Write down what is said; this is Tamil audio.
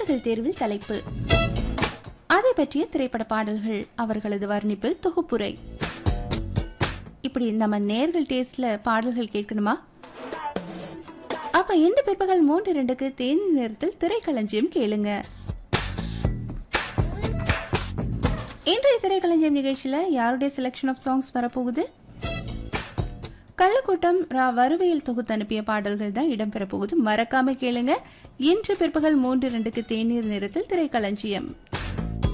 நேர்கள் தேர்வில் தலைப்பு அதை பற்றிய திரைப்பட பாடல்கள் அவர்களது வர்ணிப்பில் தொகுப்புரை இப்படி நம்ம நேர்கள் டேஸ்ட்ல பாடல்கள் கேட்கணுமா அப்ப இன்று பிற்பகல் மூன்று இரண்டுக்கு தேனி நேரத்தில் திரைக்களஞ்சியம் கேளுங்க இன்றைய திரைக்களஞ்சியம் நிகழ்ச்சியில யாருடைய செலெக்ஷன் ஆஃப் சாங்ஸ் வரப்போகுது கள்ளக்கூட்டம் ரா வருவையில் தொகுத்து அனுப்பிய பாடல்கள் தான் இடம்பெற போகுது மறக்காம கேளுங்க இன்று பிற்பகல் மூன்று இரண்டுக்கு தேநீர் நேரத்தில் திரைக்களஞ்சியம்